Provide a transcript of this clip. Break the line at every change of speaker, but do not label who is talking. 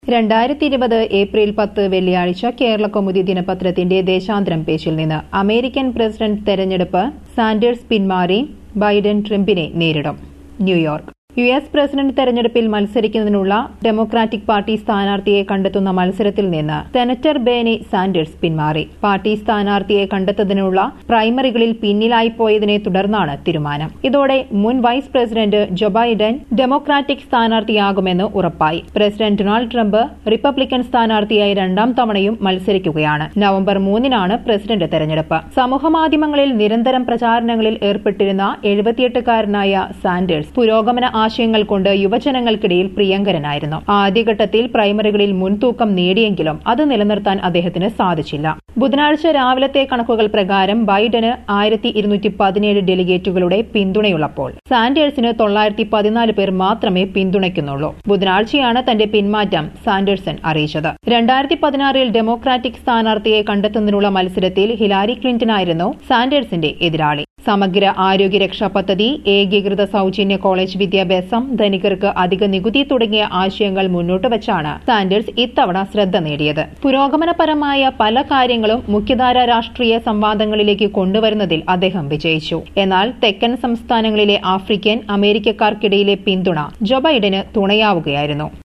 രണ്ടായിരത്തി ഇരുപത് ഏപ്രിൽ പത്ത് വെള്ളിയാഴ്ച കേരള കൗമുദി ദിനപത്രത്തിന്റെ ദേശാന്തരം പേജിൽ നിന്ന് അമേരിക്കൻ പ്രസിഡന്റ് തെരഞ്ഞെടുപ്പ് സാൻഡേഴ്സ് പിന്മാറി ബൈഡൻ ട്രംപിനെ നേരിടും ന്യൂയോർക്ക് യു എസ് പ്രസിഡന്റ് തെരഞ്ഞെടുപ്പിൽ മത്സരിക്കുന്നതിനുള്ള ഡെമോക്രാറ്റിക് പാർട്ടി സ്ഥാനാർത്ഥിയെ കണ്ടെത്തുന്ന മത്സരത്തിൽ നിന്ന് സെനറ്റർ ബേനി സാൻഡേഴ്സ് പിന്മാറി പാർട്ടി സ്ഥാനാർത്ഥിയെ കണ്ടെത്തുന്നതിനുള്ള പ്രൈമറികളിൽ പിന്നിലായി പോയതിനെ തുടർന്നാണ് തീരുമാനം ഇതോടെ മുൻ vice president Joe Biden Democratic സ്ഥാനാർത്ഥിയാകുമെന്ന് ഉറപ്പായി പ്രസിഡന്റ് ഡൊണാൾഡ് ട്രംപ് റിപ്പബ്ലിക്കൻ സ്ഥാനാർത്ഥിയായി രണ്ടാം തവണയും മത്സരിക്കുകയാണ് നവംബർ മൂന്നിനാണ് പ്രസിഡന്റ് തെരഞ്ഞെടുപ്പ് സമൂഹമാധ്യമങ്ങളിൽ നിരന്തരം പ്രചാരണങ്ങളിൽ ഏർപ്പെട്ടിരുന്ന എഴുപത്തിയെട്ടുകാരനായ സാൻഡേഴ്സ് പുരോഗമന ആശയങ്ങൾ കൊണ്ട് യുവജനങ്ങൾക്കിടയിൽ പ്രിയങ്കരനായിരുന്നു ആദ്യഘട്ടത്തിൽ പ്രൈമറികളിൽ മുൻതൂക്കം നേടിയെങ്കിലും അത് നിലനിർത്താൻ അദ്ദേഹത്തിന് സാധിച്ചില്ല ബുധനാഴ്ച രാവിലത്തെ കണക്കുകൾ പ്രകാരം ബൈഡന് ആയിരത്തി ഇരുന്നൂറ്റി പതിനേഴ് ഡെലിഗേറ്റുകളുടെ പിന്തുണയുള്ളപ്പോൾ സാൻഡേഴ്സിന് തൊള്ളായിരത്തി പതിനാല് പേർ മാത്രമേ പിന്തുണയ്ക്കുന്നുള്ളൂ ബുധനാഴ്ചയാണ് തന്റെ പിന്മാറ്റം സാൻഡേഴ്സൺ അറിയിച്ചത് രണ്ടായിരത്തി പതിനാറിൽ ഡെമോക്രാറ്റിക് സ്ഥാനാർത്ഥിയെ കണ്ടെത്തുന്നതിനുള്ള മത്സരത്തിൽ ഹിലാരി ക്ലിന്റനായിരുന്നു സാൻഡേഴ്സിന്റെ എതിരാളി സമഗ്ര ആരോഗ്യരക്ഷാ പദ്ധതി ഏകീകൃത സൌജന്യ കോളേജ് വിദ്യാഭ്യാസം ധനികർക്ക് അധിക നികുതി തുടങ്ങിയ ആശയങ്ങൾ മുന്നോട്ട് വച്ചാണ് സാൻഡേഴ്സ് ഇത്തവണ ശ്രദ്ധ നേടിയത് പുരോഗമനപരമായ പല കാര്യങ്ങളും മുഖ്യധാര രാഷ്ട്രീയ സംവാദങ്ങളിലേക്ക് കൊണ്ടുവരുന്നതിൽ അദ്ദേഹം വിജയിച്ചു എന്നാൽ തെക്കൻ സംസ്ഥാനങ്ങളിലെ ആഫ്രിക്കൻ അമേരിക്കക്കാർക്കിടയിലെ പിന്തുണ ജോ ബൈഡന് തുണയാവുകയായിരുന്നു